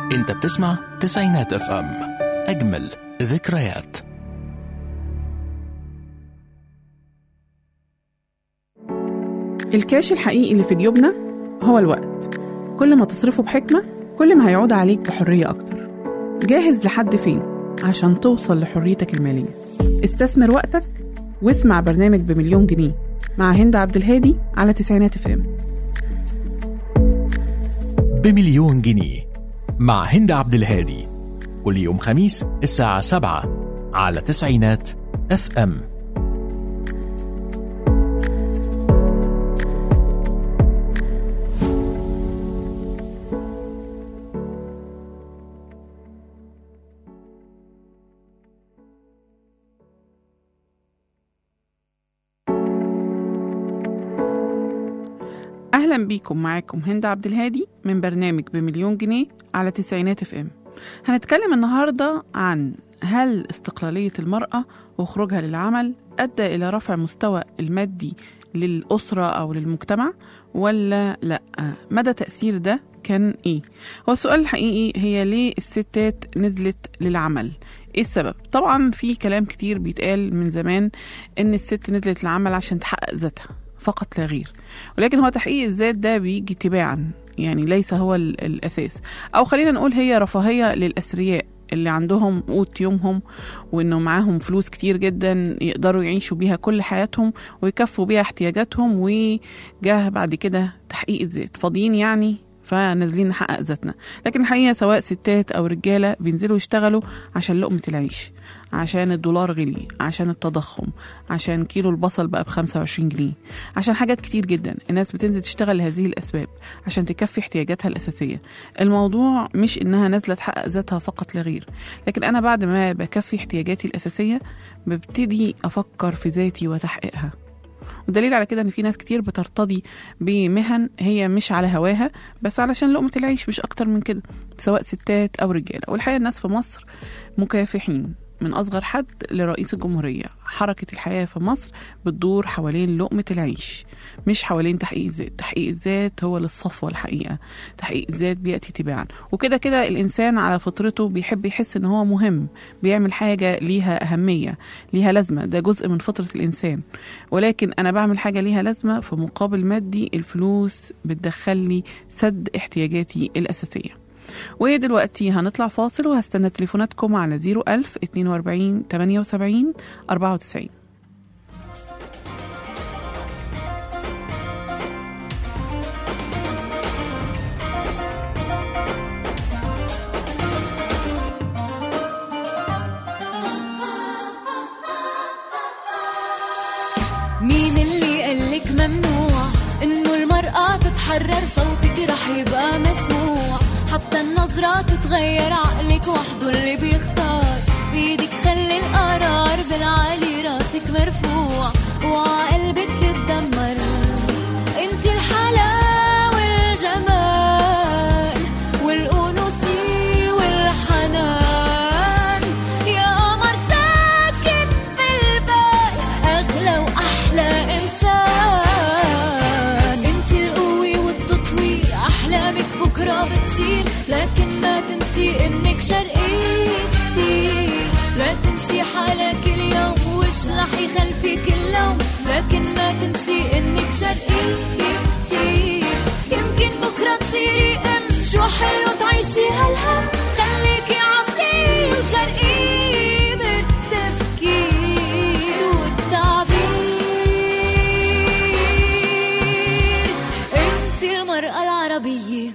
انت بتسمع تسعينات اف ام اجمل ذكريات الكاش الحقيقي اللي في جيوبنا هو الوقت كل ما تصرفه بحكمة كل ما هيعود عليك بحرية أكتر جاهز لحد فين عشان توصل لحريتك المالية استثمر وقتك واسمع برنامج بمليون جنيه مع هند عبد الهادي على تسعينات اف ام بمليون جنيه مع هند عبد الهادي كل يوم خميس الساعة 7 على تسعينات اف ام اهلا بيكم معاكم هند عبد الهادي من برنامج بمليون جنيه على تسعينات اف ام هنتكلم النهارده عن هل استقلاليه المراه وخروجها للعمل ادى الى رفع مستوى المادي للاسره او للمجتمع ولا لا مدى تاثير ده كان ايه هو السؤال الحقيقي هي ليه الستات نزلت للعمل ايه السبب طبعا في كلام كتير بيتقال من زمان ان الست نزلت للعمل عشان تحقق ذاتها فقط لا غير ولكن هو تحقيق الذات ده بيجي تباعا يعني ليس هو ال- الاساس او خلينا نقول هي رفاهيه للاثرياء اللي عندهم قوت يومهم وانه معاهم فلوس كتير جدا يقدروا يعيشوا بيها كل حياتهم ويكفوا بيها احتياجاتهم وجاه بعد كده تحقيق الذات فاضيين يعني فنازلين نحقق ذاتنا لكن الحقيقه سواء ستات او رجاله بينزلوا يشتغلوا عشان لقمه العيش عشان الدولار غلي عشان التضخم عشان كيلو البصل بقى ب 25 جنيه عشان حاجات كتير جدا الناس بتنزل تشتغل لهذه الاسباب عشان تكفي احتياجاتها الاساسيه الموضوع مش انها نازله تحقق ذاتها فقط لا غير لكن انا بعد ما بكفي احتياجاتي الاساسيه ببتدي افكر في ذاتي وتحقيقها والدليل على كده ان في ناس كتير بترتضي بمهن هي مش على هواها بس علشان لقمه العيش مش اكتر من كده سواء ستات او رجاله والحقيقه الناس في مصر مكافحين من اصغر حد لرئيس الجمهوريه حركه الحياه في مصر بتدور حوالين لقمه العيش مش حوالين تحقيق الذات تحقيق الذات هو للصفوه الحقيقه تحقيق الذات بياتي تباعا وكده كده الانسان على فطرته بيحب يحس ان هو مهم بيعمل حاجه ليها اهميه ليها لازمه ده جزء من فطره الانسان ولكن انا بعمل حاجه ليها لازمه في مقابل مادي الفلوس بتدخل لي سد احتياجاتي الاساسيه ودلوقتي هنطلع فاصل وهستنى تليفوناتكم على 01000 42 78 94 مين اللي قالك ممنوع انه المرأة تتحرر صوتك رح يبقى مسموع حتى النظرة تتغير عقلك وحده اللي بيختار بيدك خلي القرار بالعالي راسك مرفوع وعقلبك يتدمر انت الحلاوة والجمال والأنوثة والحنان يا قمر ساكن بالبال أغلى وأحلى إنسان انت القوة والتطوير أحلامك بكرة بتصير لكن ما تنسي إنك شرقية كتير لا تنسي حالك اليوم وش رح يخلفك اللوم لكن ما تنسي إنك شرقية كتير يمكن بكرة تصيري أم شو حلو تعيشي هالهم خليكي عصرية وشرقية بالتفكير والتعبير انت المرأة العربية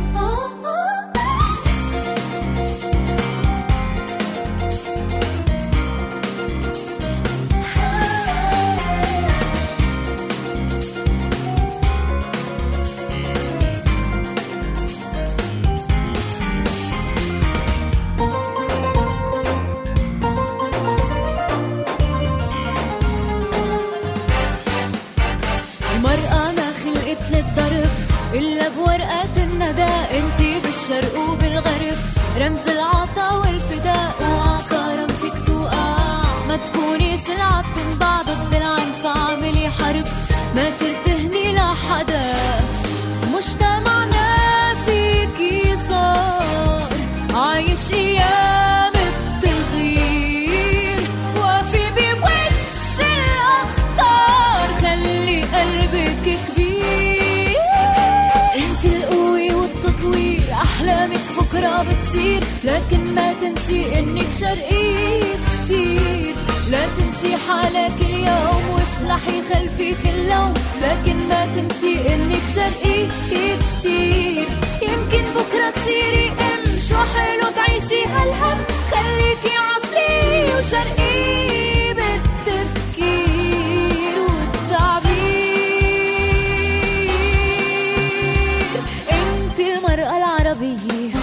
المرأة ما خلقت للضرب إلا بورقة الندى انتي بالشرق وبالغرب رمز العطا والفداء وعكرمتك توقع ما تكوني سلعة بتنباع ضد العن فاعملي حرب ما ترتهني لحدا مجتمعنا فيكي صار لكن ما تنسي انك شرقي كتير لا تنسي حالك اليوم وش رح يخلفيك اللوم لكن ما تنسي انك شرقي كتير يمكن بكرة تصيري ام شو حلو تعيشي هالهم خليكي عصري وشرقي بالتفكير والتعبير انت المرأة العربية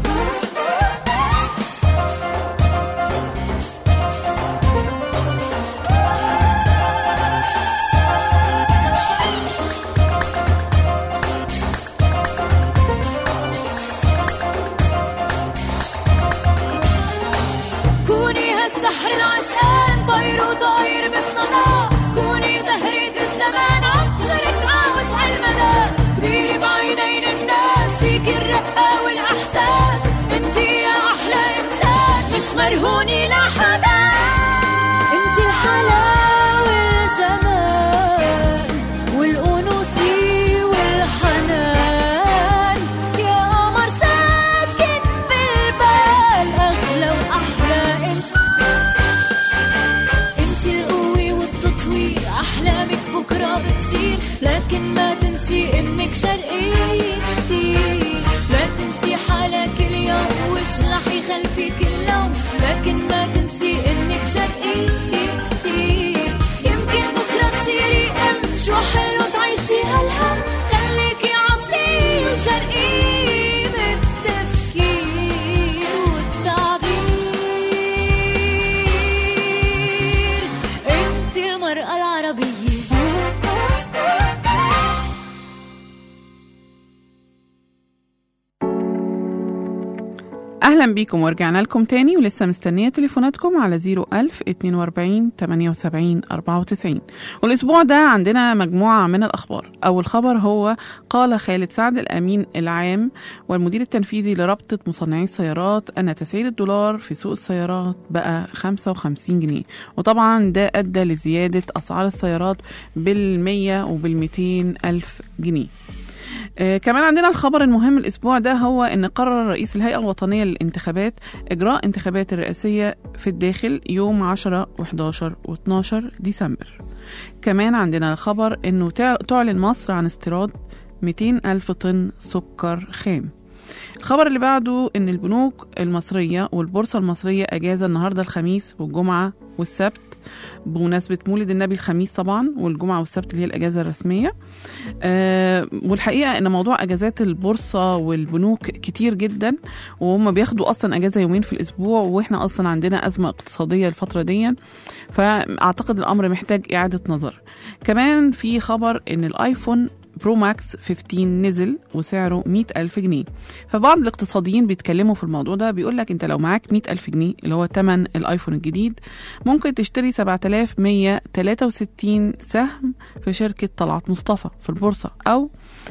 كوني هالسحر العشقان طير وطاير بالصدى كوني زهرة الزمان عطرك عاوز عالمدى كبيري بعينين الناس فيك الرقة والأحساس انتي يا أحلى إنسان مش مرهوني لحدا انتي الحلاوة والجمال والأنوثة والحنان يا قمر ساكن بالبال أغلى وأحلى إنسان انت القوة والتطوير أحلامك بكرة بتصير لكن ما تنسي انك شرقي كتير لا تنسي حالك اليوم وش رح يخلفيك اللوم لكن ما تنسي انك شرقي كتير يمكن بكرة تصيري ام شو حلو تعيشي هالهم خليكي عصري وشرقي بالتفكير والتعبير انت المرأة العربية أهلا بيكم ورجعنا لكم تاني ولسه مستنية تليفوناتكم على 01000 42 78 94 والأسبوع ده عندنا مجموعة من الأخبار أول خبر هو قال خالد سعد الأمين العام والمدير التنفيذي لرابطة مصنعي السيارات أن تسعير الدولار في سوق السيارات بقى 55 جنيه وطبعا ده أدى لزيادة أسعار السيارات بالمية وبالميتين ألف جنيه آه، كمان عندنا الخبر المهم الأسبوع ده هو أن قرر رئيس الهيئة الوطنية للانتخابات إجراء انتخابات الرئاسية في الداخل يوم 10 و11 و12 ديسمبر كمان عندنا الخبر أنه تع- تعلن مصر عن استيراد 200 ألف طن سكر خام الخبر اللي بعده ان البنوك المصريه والبورصه المصريه اجازه النهارده الخميس والجمعه والسبت بمناسبه مولد النبي الخميس طبعا والجمعه والسبت اللي هي الاجازه الرسميه آه والحقيقه ان موضوع اجازات البورصه والبنوك كتير جدا وهم بياخدوا اصلا اجازه يومين في الاسبوع واحنا اصلا عندنا ازمه اقتصاديه الفتره دي فاعتقد الامر محتاج اعاده نظر كمان في خبر ان الايفون برو ماكس 15 نزل وسعره 100 ألف جنيه فبعض الاقتصاديين بيتكلموا في الموضوع ده بيقول لك انت لو معاك 100 ألف جنيه اللي هو تمن الايفون الجديد ممكن تشتري 7163 سهم في شركة طلعت مصطفى في البورصة أو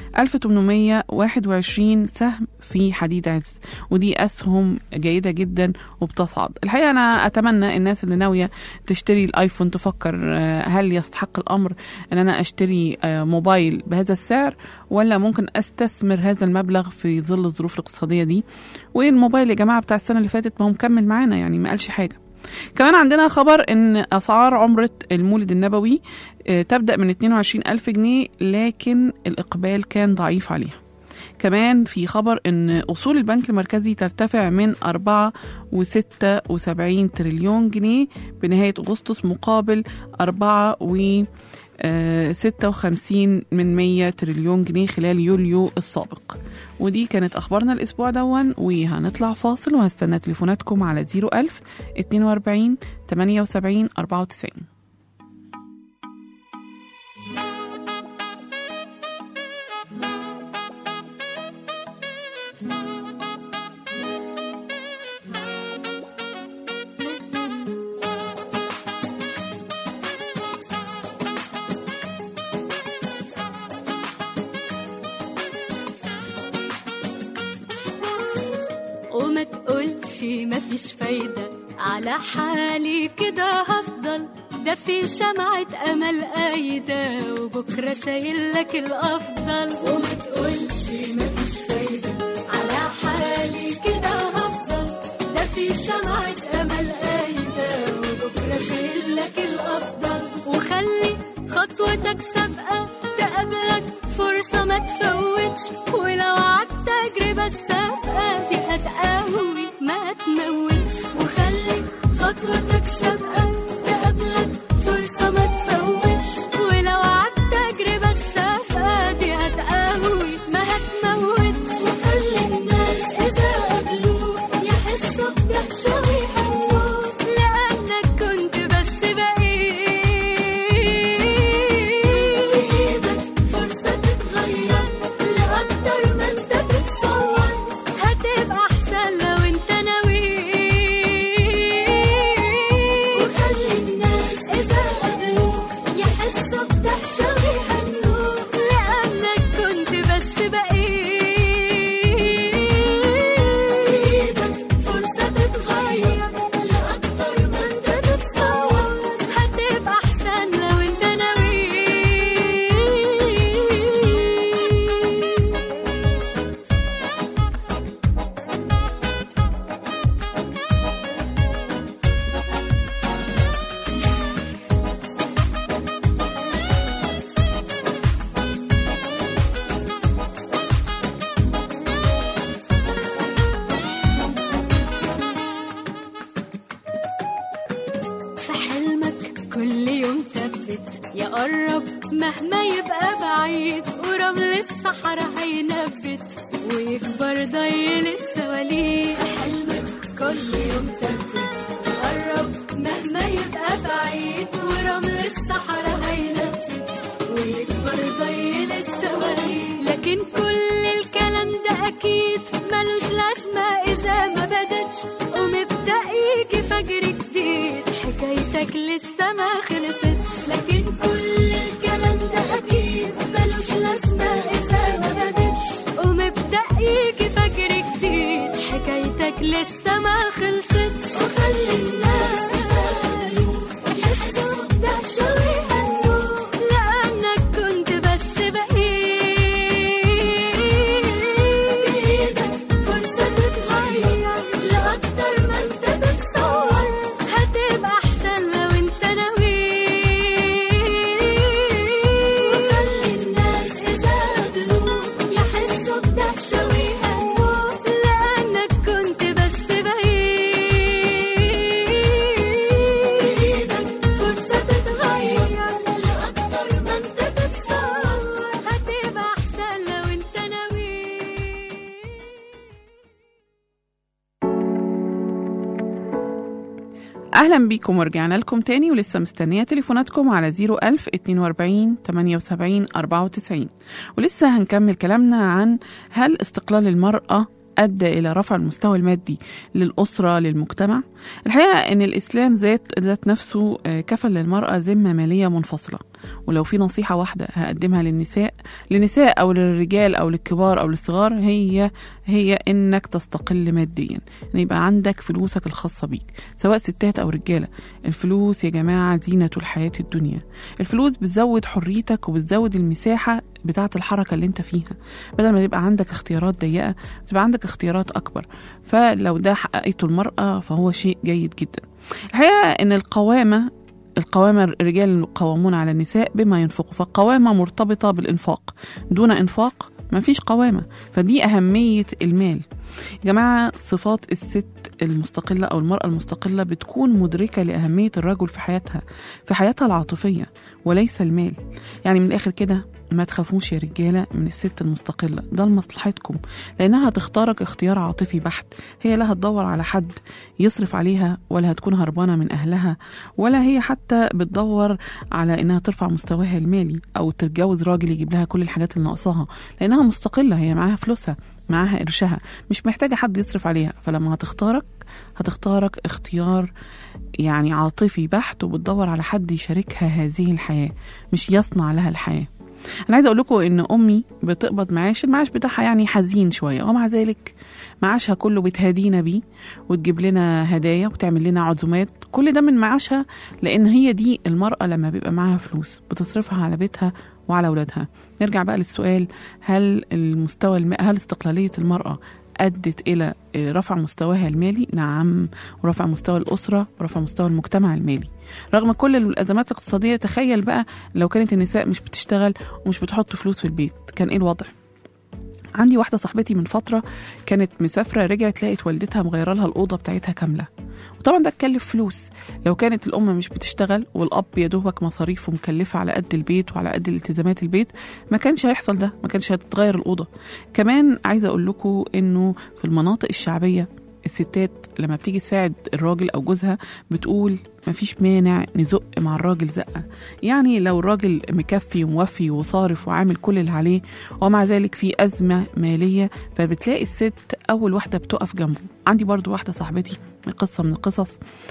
1821 سهم في حديد عز ودي أسهم جيدة جدا وبتصعد الحقيقة أنا أتمنى الناس اللي ناوية تشتري الآيفون تفكر آه، هل يستحق الأمر أن أنا أشتري آه، موبايل بهذا السعر ولا ممكن أستثمر هذا المبلغ في ظل الظروف الاقتصادية دي والموبايل يا جماعة بتاع السنة اللي فاتت ما هو مكمل معانا يعني ما قالش حاجة كمان عندنا خبر ان اسعار عمرة المولد النبوي آه، تبدأ من 22 ألف جنيه لكن الإقبال كان ضعيف عليها كمان في خبر ان اصول البنك المركزي ترتفع من 4 و76 تريليون جنيه بنهايه اغسطس مقابل 4 و آه، 56 من 100 تريليون جنيه خلال يوليو السابق ودي كانت اخبارنا الاسبوع دون وهنطلع فاصل وهستنى تليفوناتكم على 01000 42 78 94 وما تقولش مفيش فايدة على حالي كده هفضل ده في شمعة أمل قايدة وبكرة شايل لك الأفضل وما تقولش مفيش فايدة على حالي كده هفضل تموتش وخلي خطوتك سابقة تقابلك فرصة ما تفوتش ولو عدت تجربة السابقة دي هتقوي ما هتموتش وخلي الناس إذا قابلوك يحسوا بدهشة ويهنوك لأنك كنت بس بقيت في إيدك فرصة تتغير لأكتر ما أنت تتصور هتبقى أحسن لو أنت ناوي وخلي الناس إذا قابلوك يحسوا بدهشة ويهنوك لأنك كنت بس بقيت في إيدك فرصة تتغير لأكتر ما أنت تتصور هتبقى أحسن لو أنت ناوي في حلمك كل يوم ثبت يقرب مهما يبقى بعيد ورمل الصحراء هينبت ويكبر ضي السواليف في حلمك كل يوم ثبت يقرب مهما يبقى بعيد ورمل الصحراء هينبت ويكبر ضي السواليف لكن كل الكلام ده اكيد ملوش لازمه اذا ما بدتش ومبدا يجي فجر جديد حكايتك لسه ما خلصتش لكن كل الكلام ده اكيد ملوش لازمه اذا ما بدتش ومبدا يجي فجر جديد حكايتك لسه ما خلصتش وخلي الناس يسألوك يحسوا بدهشة ويهنوك لأنك كنت بس بقيت بإيدك فرصة تتغير لأكتر ما أنت تتصور هتبقى أحسن لو أنت ناوي وخلي الناس إذا قابلوك يحسوا بدهشة ويهنوك لأنك كنت بس بقيت بإيدك فرصة تتغير لأكتر ما أنت تتصور هتبقى أحسن لو أنت ناوي أهلا بيكم ورجعنا لكم تاني ولسه مستنية تليفوناتكم على 01000 42 78 94 ولسه هنكمل كلامنا عن هل استقلال المرأة أدى إلى رفع المستوى المادي للأسرة للمجتمع الحقيقة أن الإسلام ذات ذات نفسه آه، كفل للمرأة ذمة مالية منفصلة ولو في نصيحة واحدة هقدمها للنساء للنساء أو للرجال أو للكبار أو للصغار هي هي إنك تستقل ماديا إن يبقى عندك فلوسك الخاصة بيك سواء ستات أو رجالة الفلوس يا جماعة زينة الحياة الدنيا الفلوس بتزود حريتك وبتزود المساحة بتاعة الحركة اللي انت فيها بدل ما يبقى عندك اختيارات ضيقة تبقى عندك اختيارات أكبر فلو ده حققته المرأة فهو شيء جيد جدا الحقيقة إن القوامة القوامة الرجال قوامون على النساء بما ينفقوا فالقوامة مرتبطة بالإنفاق دون إنفاق ما فيش قوامة فدي أهمية المال يا جماعة صفات الست المستقلة أو المرأة المستقلة بتكون مدركة لأهمية الرجل في حياتها في حياتها العاطفية وليس المال يعني من الآخر كده ما تخافوش يا رجالة من الست المستقلة ده لمصلحتكم لأنها هتختارك اختيار عاطفي بحت هي لا هتدور على حد يصرف عليها ولا هتكون هربانة من أهلها ولا هي حتى بتدور على إنها ترفع مستواها المالي أو تتجوز راجل يجيب لها كل الحاجات اللي ناقصاها لأنها مستقلة هي معاها فلوسها معاها قرشها مش محتاجة حد يصرف عليها فلما هتختارك هتختارك اختيار يعني عاطفي بحت وبتدور على حد يشاركها هذه الحياة مش يصنع لها الحياة انا عايزه اقول لكم ان امي بتقبض معاش المعاش بتاعها يعني حزين شويه ومع ذلك معاشها كله بتهدينا بيه وتجيب لنا هدايا وتعمل لنا عزومات كل ده من معاشها لان هي دي المراه لما بيبقى معاها فلوس بتصرفها على بيتها وعلى اولادها نرجع بقى للسؤال هل المستوى الم... هل استقلاليه المراه أدت إلى رفع مستواها المالي نعم ورفع مستوى الأسرة ورفع مستوى المجتمع المالي رغم كل الأزمات الاقتصادية تخيل بقى لو كانت النساء مش بتشتغل ومش بتحط فلوس في البيت كان إيه الوضع عندي واحدة صاحبتي من فترة كانت مسافرة رجعت لقت والدتها مغيرة لها الأوضة بتاعتها كاملة وطبعا ده اتكلف فلوس لو كانت الأم مش بتشتغل والأب يا دوبك مصاريفه مكلفة على قد البيت وعلى قد الالتزامات البيت ما كانش هيحصل ده ما كانش هتتغير الأوضة كمان عايزة أقول لكم إنه في المناطق الشعبية الستات لما بتيجي تساعد الراجل او جوزها بتقول مفيش مانع نزق مع الراجل زقه يعني لو الراجل مكفي وموفي وصارف وعامل كل اللي عليه ومع ذلك في ازمه ماليه فبتلاقي الست اول واحده بتقف جنبه عندي برضو واحده صاحبتي من قصه من القصص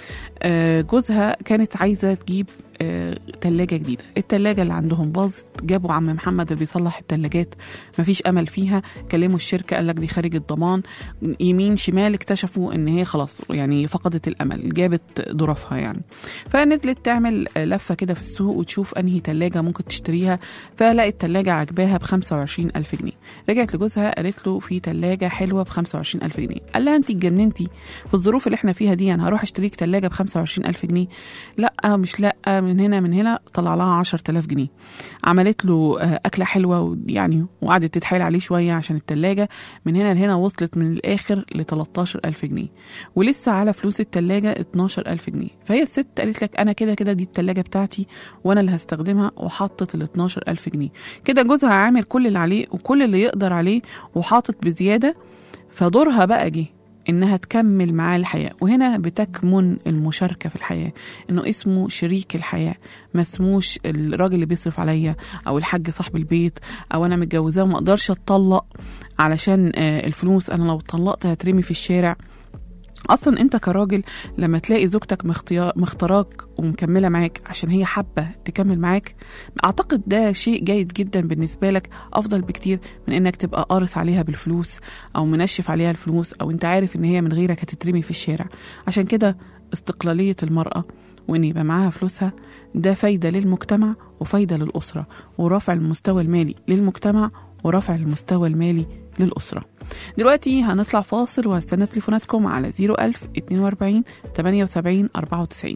آه، جوزها كانت عايزه تجيب آه، تلاجة جديدة التلاجة اللي عندهم باظت جابوا عم محمد اللي بيصلح التلاجات مفيش أمل فيها كلموا الشركة قال لك دي خارج الضمان يمين شمال اكتشفوا ان هي خلاص يعني فقدت الامل جابت ظروفها يعني فنزلت تعمل لفه كده في السوق وتشوف انهي تلاجة ممكن تشتريها فلقت تلاجة عجباها ب 25 الف جنيه رجعت لجوزها قالت له في تلاجة حلوه ب 25 الف جنيه قال لها انت اتجننتي في الظروف اللي احنا فيها دي انا هروح اشتريك تلاجة ب 25 الف جنيه لا مش لا من هنا من هنا طلع لها 10000 جنيه عملت له آه، اكله حلوه يعني وقعدت تتحايل عليه شويه عشان التلاجة من هنا لهنا وصلت من الآخر ل 13000 جنيه ولسه على فلوس التلاجة 12000 جنيه فهي الست قالت لك أنا كده كده دي التلاجة بتاعتي وأنا اللي هستخدمها وحطت ال 12000 جنيه كده جوزها عامل كل اللي عليه وكل اللي يقدر عليه وحاطط بزيادة فدورها بقى جه انها تكمل معاه الحياه وهنا بتكمن المشاركه في الحياه انه اسمه شريك الحياه ما اسموش الراجل اللي بيصرف عليا او الحاج صاحب البيت او انا متجوزاه وما اقدرش اتطلق علشان آه، الفلوس انا لو اتطلقت هترمي في الشارع اصلا انت كراجل لما تلاقي زوجتك مختيا- مختاراك ومكمله معاك عشان هي حابه تكمل معاك اعتقد ده شيء جيد جدا بالنسبه لك افضل بكتير من انك تبقى قارص عليها بالفلوس او منشف عليها الفلوس او انت عارف ان هي من غيرك هتترمي في الشارع عشان كده استقلاليه المراه وان يبقى معاها فلوسها ده فايده للمجتمع وفايده للاسره ورفع المستوى المالي للمجتمع ورفع المستوى المالي للاسره دلوقتي هنطلع فاصل وهستنى تليفوناتكم على 01000 42 78 94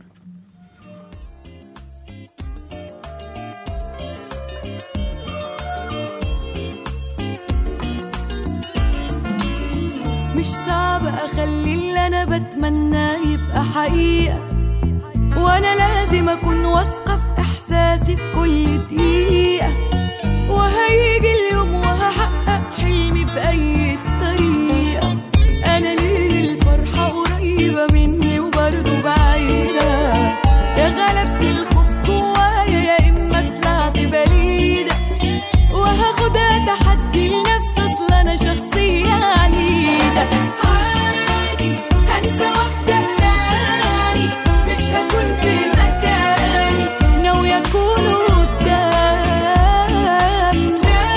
مش صعب اخلي اللي انا بتمناه يبقى حقيقة وانا لازم اكون واثقة في احساسي في كل دقيقة وهيجي اليوم وهحقق حلمي بأي طريقة انا ليه الفرحة قريبة مني وبرضه بعيدة يا غلبت الخوف جوايا يا اما طلعت بعيدة وهاخدها تحدي لنفسي اصل انا شخصية عنيدة عادي هنسى وابدا تاني مش هكون في مكاني ناوية اكون قدام لا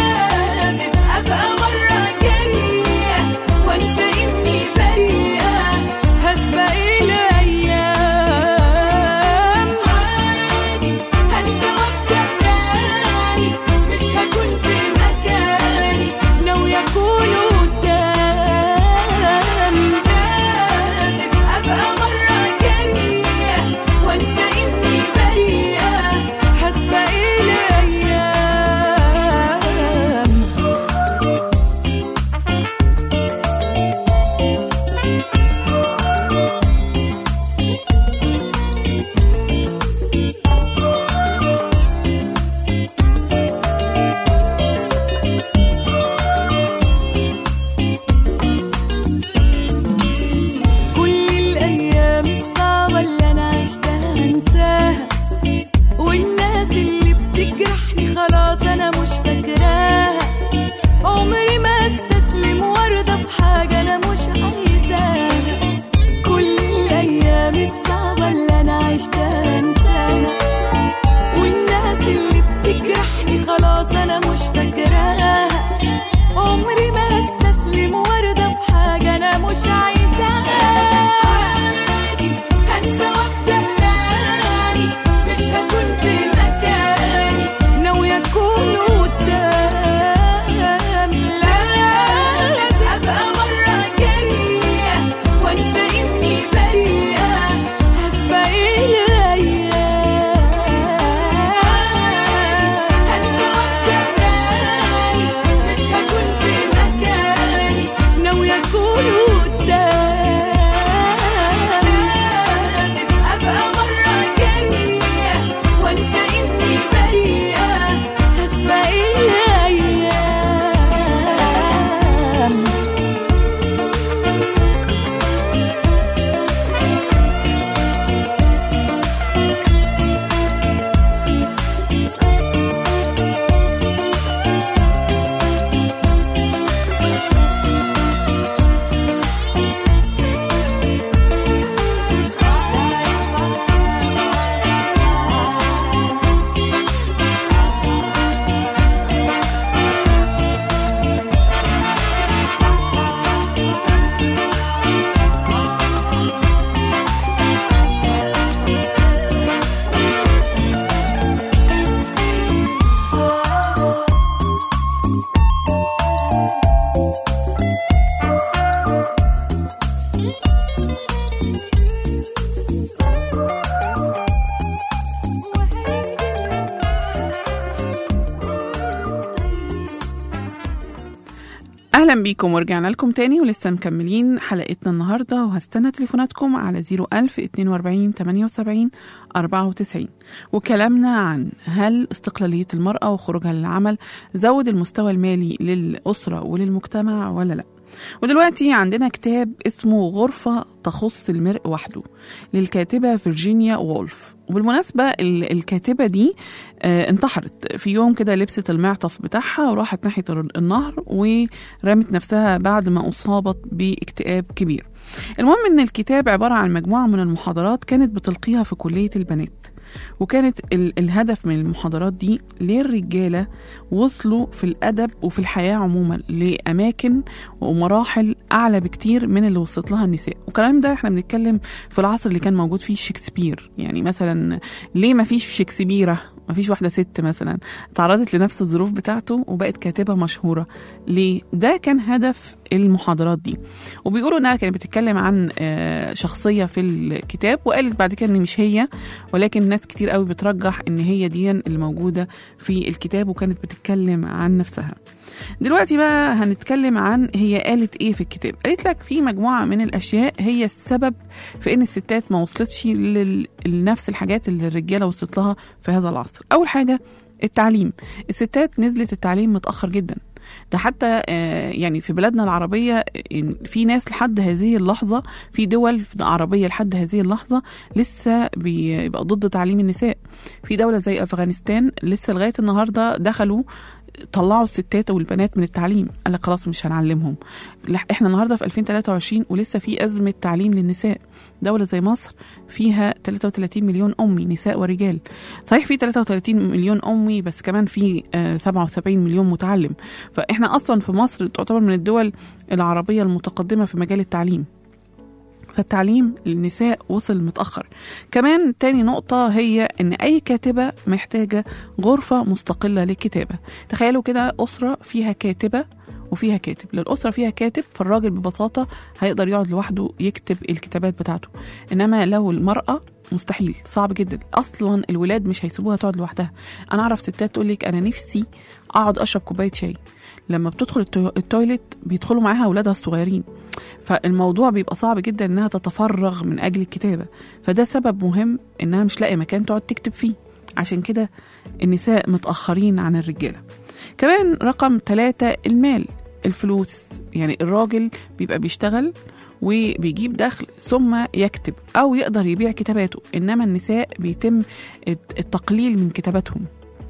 اهلا بيكم ورجعنا لكم تاني ولسه مكملين حلقتنا النهارده وهستنى تليفوناتكم على 01000 42 78 94 وكلامنا عن هل استقلاليه المراه وخروجها للعمل زود المستوى المالي للاسره وللمجتمع ولا لا ودلوقتي عندنا كتاب اسمه غرفة تخص المرء وحده للكاتبة فيرجينيا وولف وبالمناسبة ال- الكاتبة دي آه، انتحرت في يوم كده لبست المعطف بتاعها وراحت ناحية الر- النهر ورمت نفسها بعد ما أصابت باكتئاب كبير المهم ان الكتاب عبارة عن مجموعة من المحاضرات كانت بتلقيها في كلية البنات وكانت ال- الهدف من المحاضرات دي ليه الرجالة وصلوا في الأدب وفي الحياة عموما لأماكن ومراحل أعلى بكتير من اللي وصلت لها النساء والكلام ده احنا بنتكلم في العصر اللي كان موجود فيه شكسبير يعني مثلا ليه ما فيش شكسبيرة ما فيش واحدة ست مثلا تعرضت لنفس الظروف بتاعته وبقت كاتبة مشهورة ليه؟ ده كان هدف المحاضرات دي وبيقولوا انها كانت بتتكلم عن آه، شخصية في الكتاب وقالت بعد كده ان مش هي ولكن ناس كتير قوي بترجح ان هي دي اللي موجودة في الكتاب وكانت بتتكلم عن نفسها دلوقتي بقى هنتكلم عن هي قالت ايه في الكتاب قالت لك في مجموعة من الاشياء هي السبب في ان الستات ما وصلتش لل- لنفس الحاجات اللي الرجالة وصلت لها في هذا العصر اول حاجة التعليم الستات نزلت التعليم متأخر جدا ده حتى آه، يعني في بلادنا العربية آه، في ناس لحد هذه اللحظة في دول عربية لحد هذه اللحظة لسه بيبقى ضد تعليم النساء في دولة زي أفغانستان لسه لغاية النهاردة دخلوا طلعوا الستات والبنات من التعليم قال لك خلاص مش هنعلمهم لح- احنا النهارده في 2023 ولسه في ازمه تعليم للنساء دوله زي مصر فيها 33 مليون امي نساء ورجال صحيح في 33 مليون امي بس كمان في آه، 77 مليون متعلم فاحنا اصلا في مصر تعتبر من الدول العربيه المتقدمه في مجال التعليم فالتعليم للنساء وصل متأخر كمان تاني نقطة هي إن أي كاتبة محتاجة غرفة مستقلة للكتابة تخيلوا كده أسرة فيها كاتبة وفيها كاتب لو الأسرة فيها كاتب فالراجل ببساطة هيقدر يقعد لوحده يكتب الكتابات بتاعته إنما لو المرأة مستحيل صعب جدا اصلا الولاد مش هيسيبوها تقعد لوحدها انا اعرف ستات تقول لك انا نفسي اقعد اشرب كوبايه شاي لما بتدخل التو- التويليت بيدخلوا معاها اولادها الصغيرين فالموضوع بيبقى صعب جدا انها تتفرغ من اجل الكتابه فده سبب مهم انها مش لاقيه مكان تقعد تكتب فيه عشان كده النساء متاخرين عن الرجاله كمان رقم ثلاثة المال الفلوس يعني الراجل بيبقى بيشتغل وبيجيب دخل ثم يكتب او يقدر يبيع كتاباته انما النساء بيتم الت- التقليل من كتاباتهم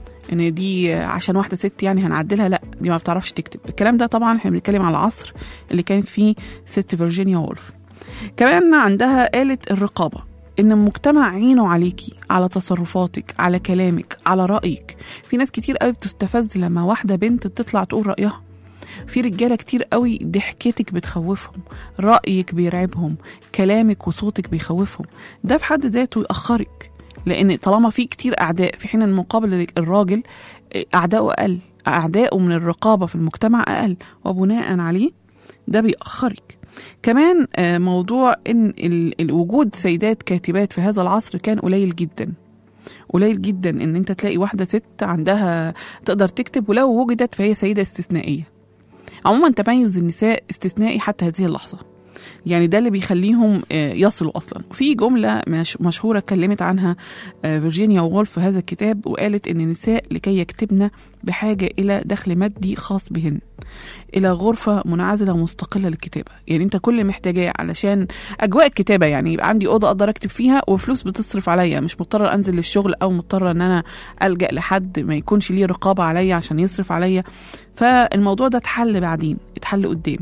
ان دي عشان واحده ست يعني هنعدلها لا دي ما بتعرفش تكتب الكلام ده طبعا احنا بنتكلم على العصر اللي كانت فيه ست فيرجينيا وولف كمان عندها قالت الرقابه ان المجتمع عينه عليكي على تصرفاتك على كلامك على رايك في ناس كتير قوي بتستفز لما واحده بنت تطلع تقول رايها في رجاله كتير قوي ضحكتك بتخوفهم رايك بيرعبهم كلامك وصوتك بيخوفهم ده في حد ذاته ياخرك لان طالما في كتير اعداء في حين المقابل الراجل اعدائه اقل اعدائه من الرقابه في المجتمع اقل وبناء عليه ده بيأخرك كمان آه، موضوع ان ال- الوجود سيدات كاتبات في هذا العصر كان قليل جدا قليل جدا ان انت تلاقي واحده ست عندها تقدر تكتب ولو وجدت فهي سيده استثنائيه عموما تميز النساء استثنائي حتى هذه اللحظه يعني ده اللي بيخليهم آه، يصلوا اصلا في جمله مش مشهوره اتكلمت عنها آه، فيرجينيا وولف في هذا الكتاب وقالت ان النساء لكي يكتبن بحاجه الى دخل مادي خاص بهن الى غرفه منعزله مستقله للكتابه يعني انت كل اللي محتاجاه علشان اجواء الكتابه يعني يبقى عندي اوضه اقدر اكتب فيها وفلوس بتصرف عليا مش مضطره انزل للشغل او مضطره ان انا الجا لحد ما يكونش ليه رقابه عليا عشان يصرف عليا فالموضوع ده اتحل بعدين اتحل قدام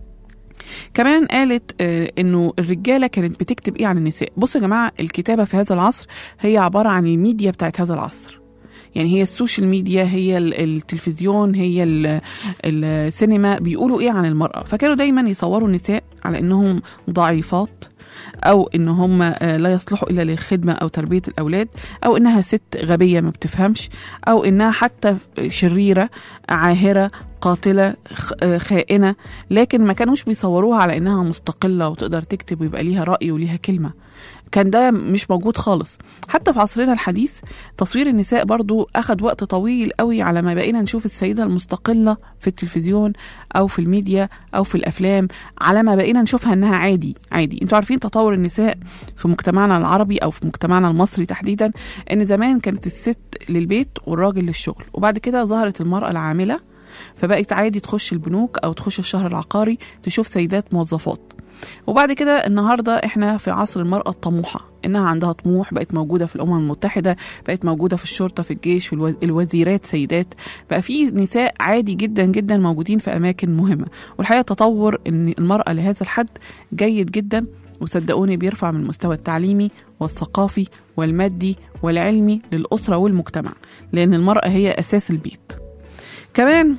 كمان قالت آه، انه الرجاله كانت بتكتب ايه عن النساء بصوا يا جماعه الكتابه في هذا العصر هي عباره عن الميديا بتاعت هذا العصر يعني هي السوشيال ميديا هي ال- التلفزيون هي ال- السينما بيقولوا ايه عن المراه فكانوا دايما يصوروا النساء على انهم ضعيفات او ان هم آه، لا يصلحوا الا للخدمه او تربيه الاولاد او انها ست غبيه ما بتفهمش او انها حتى شريره عاهره قاتلة خ- آه، خائنة لكن ما كانوش بيصوروها على إنها مستقلة وتقدر تكتب ويبقى ليها رأي وليها كلمة كان ده مش موجود خالص حتى في عصرنا الحديث تصوير النساء برضو أخد وقت طويل قوي على ما بقينا نشوف السيدة المستقلة في التلفزيون أو في الميديا أو في الأفلام على ما بقينا نشوفها إنها عادي عادي انتوا عارفين تطور النساء في مجتمعنا العربي أو في مجتمعنا المصري تحديدا إن زمان كانت الست للبيت والراجل للشغل وبعد كده ظهرت المرأة العاملة فبقت عادي تخش البنوك او تخش الشهر العقاري تشوف سيدات موظفات وبعد كده النهارده احنا في عصر المراه الطموحه انها عندها طموح بقت موجوده في الامم المتحده بقت موجوده في الشرطه في الجيش في الوز... الوزيرات سيدات بقى في نساء عادي جدا جدا موجودين في اماكن مهمه والحقيقه تطور ان المراه لهذا الحد جيد جدا وصدقوني بيرفع من المستوى التعليمي والثقافي والمادي والعلمي للاسره والمجتمع لان المراه هي اساس البيت كمان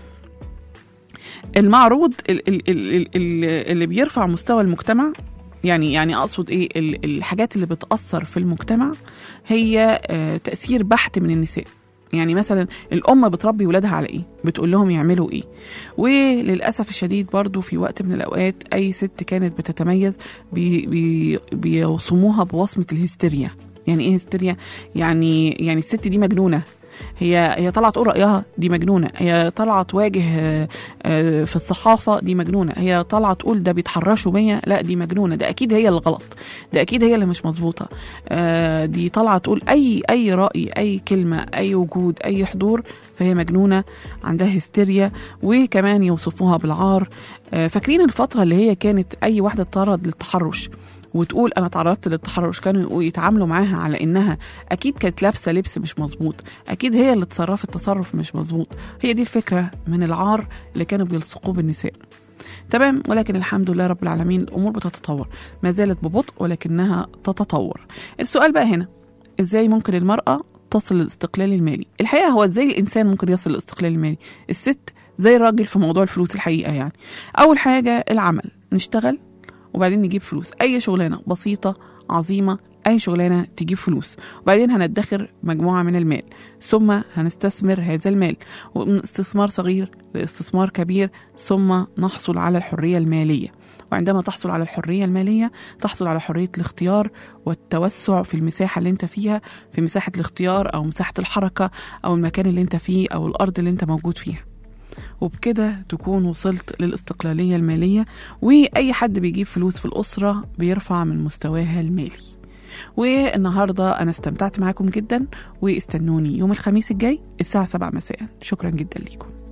المعروض ال- ال- ال- ال- ال- اللي بيرفع مستوى المجتمع يعني يعني اقصد ايه ال- الحاجات اللي بتاثر في المجتمع هي آه، تاثير بحت من النساء يعني مثلا الام بتربي ولادها على ايه بتقول لهم يعملوا ايه وللاسف الشديد برضو في وقت من الاوقات اي ست كانت بتتميز بي بي بيوصموها بوصمه الهستيريا يعني ايه هستيريا يعني يعني الست دي مجنونه هي هي طالعه تقول رايها دي مجنونه هي طالعه تواجه آه، آه، في الصحافه دي مجنونه هي طالعه تقول ده بيتحرشوا بيا لا دي مجنونه ده اكيد هي اللي غلط ده اكيد هي اللي مش مظبوطه آه، دي طالعه تقول اي اي راي اي كلمه اي وجود اي حضور فهي مجنونه عندها هستيريا وكمان يوصفوها بالعار آه، فاكرين الفتره اللي هي كانت اي واحده تتعرض للتحرش وتقول انا تعرضت للتحرش كانوا يتعاملوا معاها على انها اكيد كانت لابسه لبس مش مظبوط اكيد هي اللي اتصرفت تصرف مش مظبوط هي دي الفكره من العار اللي كانوا بيلصقوه بالنساء تمام ولكن الحمد لله رب العالمين الامور بتتطور ما زالت ببطء ولكنها تتطور السؤال بقى هنا ازاي ممكن المراه تصل للاستقلال المالي الحقيقه هو ازاي الانسان ممكن يصل للاستقلال المالي الست زي الراجل في موضوع الفلوس الحقيقه يعني اول حاجه العمل نشتغل وبعدين نجيب فلوس اي شغلانه بسيطه عظيمه اي شغلانه تجيب فلوس وبعدين هندخر مجموعه من المال ثم هنستثمر هذا المال ومن استثمار صغير لاستثمار كبير ثم نحصل على الحريه الماليه وعندما تحصل على الحريه الماليه تحصل على حريه الاختيار والتوسع في المساحه اللي انت فيها في مساحه الاختيار او مساحه الحركه او المكان اللي انت فيه او الارض اللي انت موجود فيها وبكده تكون وصلت للاستقلالية المالية وأي حد بيجيب فلوس في الأسرة بيرفع من مستواها المالي والنهاردة أنا استمتعت معاكم جدا واستنوني يوم الخميس الجاي الساعة 7 مساء شكرا جدا ليكم